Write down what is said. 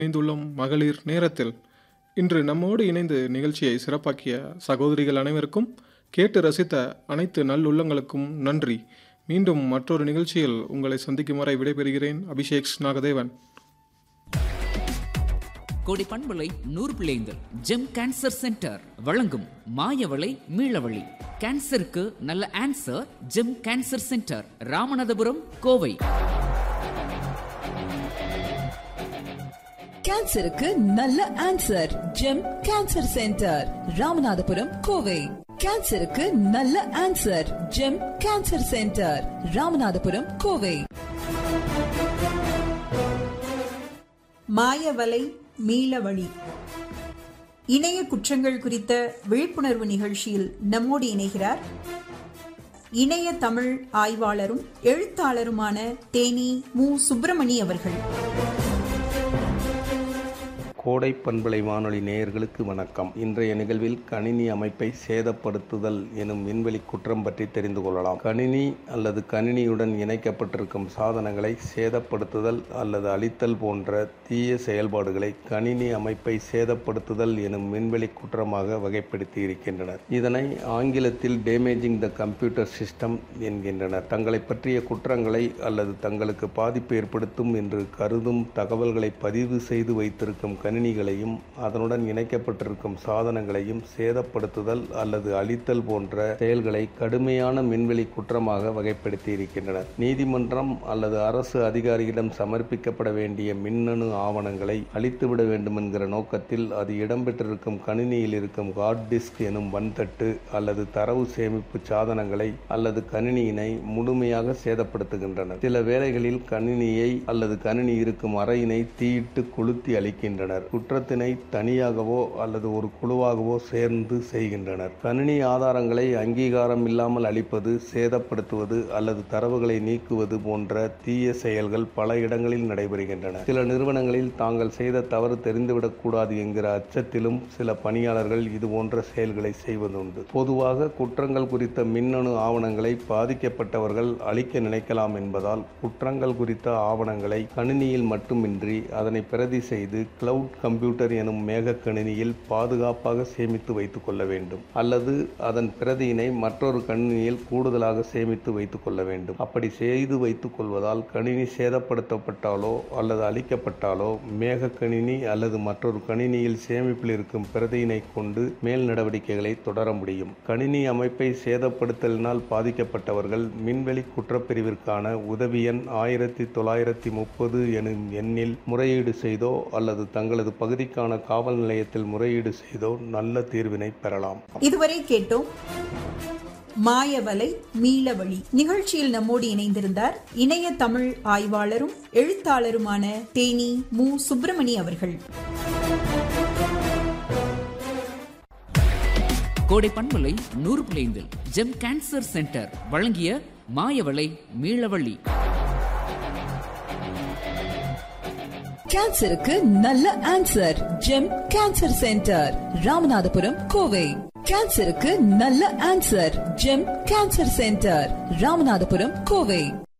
இணைந்துள்ளோம் மகளிர் நேரத்தில் இன்று நம்மோடு இணைந்து நிகழ்ச்சியை சிறப்பாக்கிய சகோதரிகள் அனைவருக்கும் கேட்டு ரசித்த அனைத்து நல்லுள்ளங்களுக்கும் நன்றி மீண்டும் மற்றொரு நிகழ்ச்சியில் உங்களை சந்திக்கும் வரை விடைபெறுகிறேன் அபிஷேக் நாகதேவன் கோடி பண்பலை நூறு பிள்ளைங்கள் ஜெம் கேன்சர் சென்டர் வழங்கும் மாயவளை மீளவழி கேன்சருக்கு நல்ல answer gem cancer centre Ramanathapuram Kovai கேன்சருக்கு நல்ல answer gem cancer centre Ramanathapuram Kovai கேன்சருக்கு நல்ல answer gem cancer centre Ramanathapuram Kovai மாயவலை மீளவழி இணைய குற்றங்கள் குறித்த விழிப்புணர்வு நிகழ்ச்சியில் நம்மோடு இணைகிறார் இணைய தமிழ் ஆய்வாளரும் எழுத்தாளருமான தேனி மு சுப்பிரமணி அவர்கள் கோடை பண்பலை வானொலி நேயர்களுக்கு வணக்கம் இன்றைய நிகழ்வில் கணினி அமைப்பை சேதப்படுத்துதல் எனும் விண்வெளி குற்றம் பற்றி தெரிந்து கொள்ளலாம் கணினி அல்லது கணினியுடன் இணைக்கப்பட்டிருக்கும் சாதனங்களை சேதப்படுத்துதல் அல்லது அழித்தல் போன்ற தீய செயல்பாடுகளை கணினி அமைப்பை சேதப்படுத்துதல் எனும் விண்வெளி குற்றமாக வகைப்படுத்தி இருக்கின்றனர் இதனை ஆங்கிலத்தில் டேமேஜிங் த கம்ப்யூட்டர் சிஸ்டம் என்கின்றனர் தங்களை பற்றிய குற்றங்களை அல்லது தங்களுக்கு பாதிப்பு ஏற்படுத்தும் என்று கருதும் தகவல்களை பதிவு செய்து வைத்திருக்கும் கணினிகளையும் அதனுடன் இணைக்கப்பட்டிருக்கும் சாதனங்களையும் சேதப்படுத்துதல் அல்லது அழித்தல் போன்ற செயல்களை கடுமையான மின்வெளி குற்றமாக வகைப்படுத்தி இருக்கின்றனர் நீதிமன்றம் அல்லது அரசு அதிகாரியிடம் சமர்ப்பிக்கப்பட வேண்டிய மின்னணு ஆவணங்களை அழித்துவிட வேண்டும் என்கிற நோக்கத்தில் அது இடம்பெற்றிருக்கும் கணினியில் இருக்கும் ஹார்ட் டிஸ்க் எனும் வன்தட்டு அல்லது தரவு சேமிப்பு சாதனங்களை அல்லது கணினியினை முழுமையாக சேதப்படுத்துகின்றனர் சில வேளைகளில் கணினியை அல்லது கணினி இருக்கும் அறையினை தீயிட்டு கொளுத்தி அளிக்கின்றனர் குற்றத்தினை தனியாகவோ அல்லது ஒரு குழுவாகவோ சேர்ந்து செய்கின்றனர் கணினி ஆதாரங்களை அங்கீகாரம் இல்லாமல் அளிப்பது சேதப்படுத்துவது அல்லது தரவுகளை நீக்குவது போன்ற தீய செயல்கள் பல இடங்களில் நடைபெறுகின்றன சில நிறுவனங்களில் தாங்கள் செய்த தவறு தெரிந்துவிடக்கூடாது என்கிற அச்சத்திலும் சில பணியாளர்கள் இது போன்ற செயல்களை செய்வதுண்டு பொதுவாக குற்றங்கள் குறித்த மின்னணு ஆவணங்களை பாதிக்கப்பட்டவர்கள் அளிக்க நினைக்கலாம் என்பதால் குற்றங்கள் குறித்த ஆவணங்களை கணினியில் மட்டுமின்றி அதனை பிரதி செய்து கிளவுட் கம்ப்யூட்டர் எனும் மேக கணினியில் பாதுகாப்பாக சேமித்து வைத்துக் கொள்ள வேண்டும் அல்லது அதன் பிரதியினை மற்றொரு கணினியில் கூடுதலாக சேமித்து வைத்துக் கொள்ள வேண்டும் அப்படி செய்து வைத்துக் கொள்வதால் கணினி சேதப்படுத்தப்பட்டாலோ அல்லது அழிக்கப்பட்டாலோ மேக கணினி அல்லது மற்றொரு கணினியில் சேமிப்பில் இருக்கும் பிரதியினை கொண்டு மேல் நடவடிக்கைகளை தொடர முடியும் கணினி அமைப்பை சேதப்படுத்தலினால் பாதிக்கப்பட்டவர்கள் மின்வெளி குற்றப்பிரிவிற்கான உதவி எண் ஆயிரத்தி தொள்ளாயிரத்தி முப்பது எனும் எண்ணில் முறையீடு செய்தோ அல்லது தங்களது பகுதிக்கான காவல் நிலையத்தில் முறையீடு செய்தோ நல்ல தீர்வினை பெறலாம் இதுவரை கேட்டோம் மாயவலை மீளவழி நிகழ்ச்சியில் நம்மோடு இணைந்திருந்தார் இணைய தமிழ் ஆய்வாளரும் எழுத்தாளருமான தேனி மு சுப்பிரமணி அவர்கள் கோடை பண்பலை நூறு பிள்ளைங்கள் ஜெம் கேன்சர் சென்டர் வழங்கிய மாயவளை மீளவழி கேன்சருக்கு நல்ல answer gem cancer centre Ramanathapuram Kovai கேன்சருக்கு நல்ல answer gem cancer centre Ramanathapuram Kovai